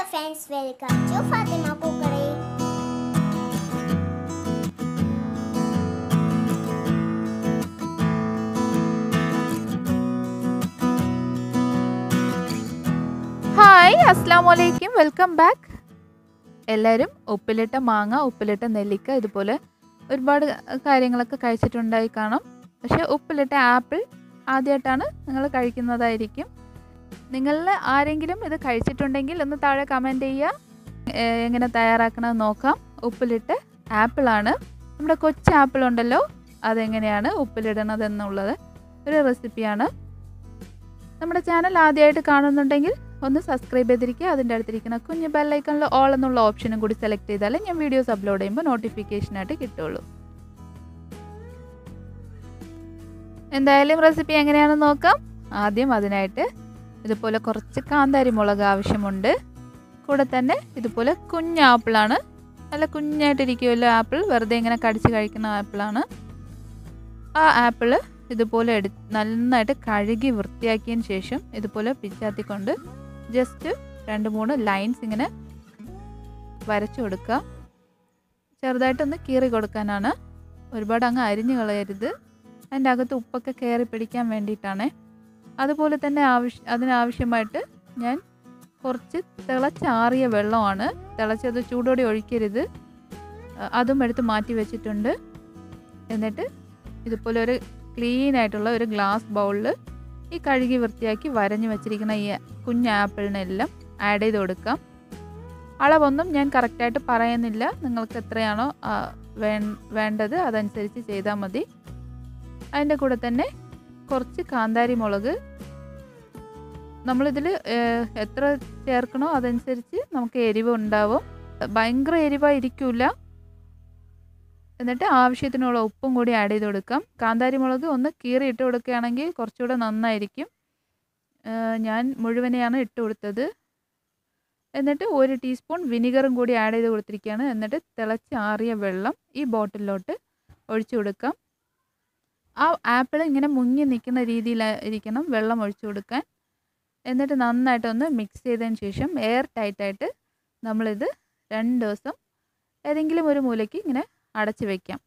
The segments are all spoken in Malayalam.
friends, welcome to Fatima Cookery. Hi അസ്സാം വലൈക്കും വെൽക്കം ബാക്ക് എല്ലാവരും ഉപ്പിലിട്ട മാങ്ങ ഉപ്പിലിട്ട നെല്ലിക്ക ഇതുപോലെ ഒരുപാട് കാര്യങ്ങളൊക്കെ കഴിച്ചിട്ടുണ്ടായി കാണും പക്ഷേ ഉപ്പിലിട്ട ആപ്പിൾ ആദ്യമായിട്ടാണ് നിങ്ങൾ കഴിക്കുന്നതായിരിക്കും നിങ്ങളിൽ ആരെങ്കിലും ഇത് കഴിച്ചിട്ടുണ്ടെങ്കിൽ ഒന്ന് താഴെ കമൻറ്റ് ചെയ്യുക ഏഹ് എങ്ങനെ തയ്യാറാക്കണമെന്ന് നോക്കാം ഉപ്പിലിട്ട് ആപ്പിളാണ് നമ്മുടെ കൊച്ചു ആപ്പിൾ ഉണ്ടല്ലോ അതെങ്ങനെയാണ് ഉപ്പിലിടണത് എന്നുള്ളത് ഒരു റെസിപ്പിയാണ് നമ്മുടെ ചാനൽ ആദ്യമായിട്ട് കാണുന്നുണ്ടെങ്കിൽ ഒന്ന് സബ്സ്ക്രൈബ് ചെയ്തിരിക്കുക അതിൻ്റെ അടുത്തിരിക്കുന്ന കുഞ്ഞ് ബെല്ലൈക്കണിൽ ഓൾ എന്നുള്ള ഓപ്ഷനും കൂടി സെലക്ട് ചെയ്താലേ ഞാൻ വീഡിയോസ് അപ്ലോഡ് ചെയ്യുമ്പോൾ നോട്ടിഫിക്കേഷനായിട്ട് കിട്ടുള്ളൂ എന്തായാലും റെസിപ്പി എങ്ങനെയാണെന്ന് നോക്കാം ആദ്യം അതിനായിട്ട് ഇതുപോലെ കുറച്ച് കാന്താരി മുളക് ആവശ്യമുണ്ട് കൂടെ തന്നെ ഇതുപോലെ കുഞ്ഞ് ആപ്പിളാണ് നല്ല കുഞ്ഞായിട്ടിരിക്കുമല്ലോ ആപ്പിൾ വെറുതെ ഇങ്ങനെ കടിച്ച് കഴിക്കുന്ന ആപ്പിളാണ് ആ ആപ്പിള് ഇതുപോലെ എടു നന്നായിട്ട് കഴുകി വൃത്തിയാക്കിയതിന് ശേഷം ഇതുപോലെ പിച്ചാത്തിക്കൊണ്ട് ജസ്റ്റ് രണ്ട് മൂന്ന് ലൈൻസ് ഇങ്ങനെ വരച്ചു കൊടുക്കുക ചെറുതായിട്ടൊന്ന് കീറി കൊടുക്കാനാണ് ഒരുപാട് അങ്ങ് അരിഞ്ഞു കളയരുത് അതിൻ്റെ അകത്ത് ഉപ്പൊക്കെ കയറി പിടിക്കാൻ വേണ്ടിയിട്ടാണ് അതുപോലെ തന്നെ ആവശ്യ അതിനാവശ്യമായിട്ട് ഞാൻ കുറച്ച് തിളച്ചാറിയ വെള്ളമാണ് തിളച്ചത് ചൂടോടെ ഒഴിക്കരുത് അ- അതും എടുത്ത് മാറ്റി വെച്ചിട്ടുണ്ട് എന്നിട്ട് ഇതുപോലെ ഒരു ക്ലീൻ ആയിട്ടുള്ള ഒരു ഗ്ലാസ് ബൗളിൽ ഈ കഴുകി വൃത്തിയാക്കി വരഞ്ഞു വെച്ചിരിക്കുന്ന ഈ കുഞ്ഞ് ആപ്പിളിനെല്ലാം ആഡ് ചെയ്ത് കൊടുക്കാം അളവൊന്നും ഞാൻ കറക്റ്റായിട്ട് പറയുന്നില്ല നിങ്ങൾക്ക് എത്രയാണോ ആ, വേ- വേണ്ടത് അതനുസരിച്ച് ചെയ്താൽ മതി അതിൻ്റെ കൂടെ തന്നെ കുറച്ച് കാന്താരി മുളക് നമ്മളിതിൽ എത്ര ചേർക്കണോ അതനുസരിച്ച് നമുക്ക് എരിവ് ഉണ്ടാവും ഭയങ്കര എരിവായിരിക്കില്ല എന്നിട്ട് ആവശ്യത്തിനുള്ള ഉപ്പും കൂടി ആഡ് ചെയ്ത് കൊടുക്കാം കാന്താരി മുളക് ഒന്ന് കീറി ഇട്ട് കൊടുക്കുകയാണെങ്കിൽ കുറച്ചുകൂടെ നന്നായിരിക്കും ഏഹ് ഞാൻ മുഴുവനെയാണ് ഇട്ട് കൊടുത്തത് എന്നിട്ട് ഒരു ടീസ്പൂൺ വിനിഗറും കൂടി ആഡ് ചെയ്ത് കൊടുത്തിരിക്കുകയാണ് എന്നിട്ട് തിളച്ച് ആറിയ വെള്ളം ഈ ബോട്ടിലോട്ട് ഒഴിച്ചു കൊടുക്കാം ആ ആപ്പിൾ ഇങ്ങനെ മുങ്ങി നിൽക്കുന്ന രീതിയിൽ ഇരിക്കണം വെള്ളം ഒഴിച്ചു കൊടുക്കാൻ എന്നിട്ട് നന്നായിട്ടൊന്ന് മിക്സ് ചെയ്തതിന് ശേഷം എയർ ടൈറ്റായിട്ട് നമ്മളിത് രണ്ട് ദിവസം ഏതെങ്കിലും ഒരു മൂലയ്ക്ക് ഇങ്ങനെ അടച്ചു വെക്കാം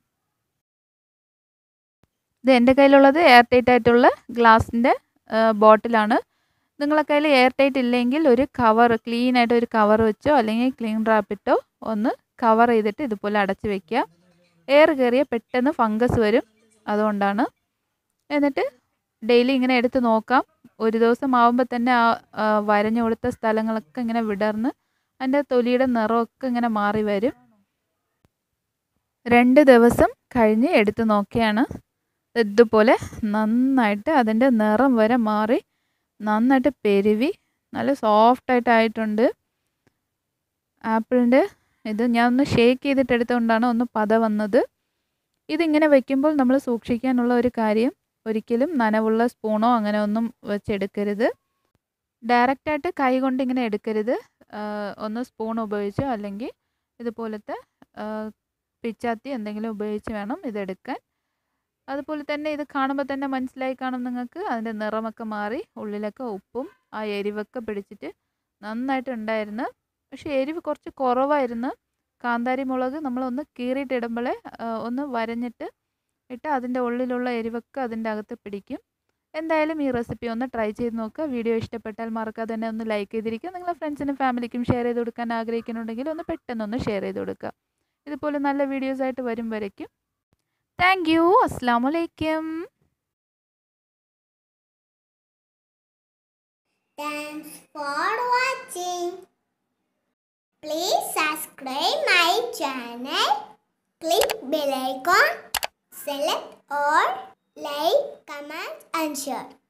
ഇത് എൻ്റെ കയ്യിലുള്ളത് എയർ ടൈറ്റ് ആയിട്ടുള്ള ഗ്ലാസിൻ്റെ ബോട്ടിലാണ് നിങ്ങളെ കയ്യിൽ എയർ ടൈറ്റ് ഇല്ലെങ്കിൽ ഒരു കവർ ക്ലീൻ ആയിട്ട് ഒരു കവർ വെച്ചോ അല്ലെങ്കിൽ ക്ലീൻ റാപ്പ് ഇട്ടോ ഒന്ന് കവർ ചെയ്തിട്ട് ഇതുപോലെ അടച്ചു വെക്കുക എയർ കയറിയ പെട്ടെന്ന് ഫംഗസ് വരും അതുകൊണ്ടാണ് എന്നിട്ട് ഡെയിലി ഇങ്ങനെ എടുത്ത് നോക്കാം ഒരു ദിവസം ആവുമ്പോൾ തന്നെ ആ ആ, വരഞ്ഞു കൊടുത്ത സ്ഥലങ്ങളൊക്കെ ഇങ്ങനെ വിടർന്ന് അതിൻ്റെ തൊലിയുടെ നിറമൊക്കെ ഇങ്ങനെ മാറി വരും രണ്ട് ദിവസം കഴിഞ്ഞ് എടുത്ത് നോക്കിയാണ് ഇതുപോലെ നന്നായിട്ട് അതിൻ്റെ നിറം വരെ മാറി നന്നായിട്ട് പെരുവി നല്ല സോഫ്റ്റായിട്ട് ആയിട്ടുണ്ട് ആപ്പിളിൻ്റെ ഇത് ഞാൻ ഒന്ന് ഷേക്ക് ചെയ്തിട്ട് എടുത്തുകൊണ്ടാണ് ഒന്ന് പത വന്നത് ഇതിങ്ങനെ വെക്കുമ്പോൾ നമ്മൾ സൂക്ഷിക്കാനുള്ള ഒരു കാര്യം ഒരിക്കലും നനവുള്ള സ്പൂണോ അങ്ങനെ ഒന്നും വെച്ചെടുക്കരുത് ഡയറക്റ്റായിട്ട് കൈ കൊണ്ട് ഇങ്ങനെ എടുക്കരുത് ആ, ഒന്ന് സ്പൂൺ ഉപയോഗിച്ചോ അല്ലെങ്കിൽ ഇതുപോലത്തെ ആ, പിച്ചാത്തി എന്തെങ്കിലും ഉപയോഗിച്ച് വേണം ഇതെടുക്കാൻ അതുപോലെ തന്നെ ഇത് കാണുമ്പോൾ തന്നെ മനസ്സിലായി കാണും നിങ്ങൾക്ക് അതിൻ്റെ നിറമൊക്കെ മാറി ഉള്ളിലൊക്കെ ഉപ്പും ആ എരിവൊക്കെ പിടിച്ചിട്ട് നന്നായിട്ട് ഉണ്ടായിരുന്നു പക്ഷേ എരിവ് കുറച്ച് കുറവായിരുന്നു കാന്താരി മുളക് നമ്മളൊന്ന് കീറിയിട്ട് ഇടുമ്പോഴേ ഒന്ന് വരഞ്ഞിട്ട് ഇട്ട് അതിൻ്റെ ഉള്ളിലുള്ള എരിവൊക്കെ അതിൻ്റെ അകത്ത് പിടിക്കും എന്തായാലും ഈ റെസിപ്പി ഒന്ന് ട്രൈ ചെയ്ത് നോക്കുക വീഡിയോ ഇഷ്ടപ്പെട്ടാൽ മറക്കാതെ തന്നെ ഒന്ന് ലൈക്ക് ചെയ്തിരിക്കുക നിങ്ങളെ ഫ്രണ്ട്സിനും ഫാമിലിക്കും ഷെയർ ചെയ്ത് കൊടുക്കാൻ ആഗ്രഹിക്കുന്നുണ്ടെങ്കിൽ ഒന്ന് പെട്ടെന്നൊന്ന് ഷെയർ ചെയ്ത് കൊടുക്കുക ഇതുപോലെ നല്ല വീഡിയോസ് ആയിട്ട് വരും വരയ്ക്കും താങ്ക് യു അസ്സാം വലൈക്കും Thanks for watching. Please subscribe my channel. Click bell icon. Select all. Like, comment and share.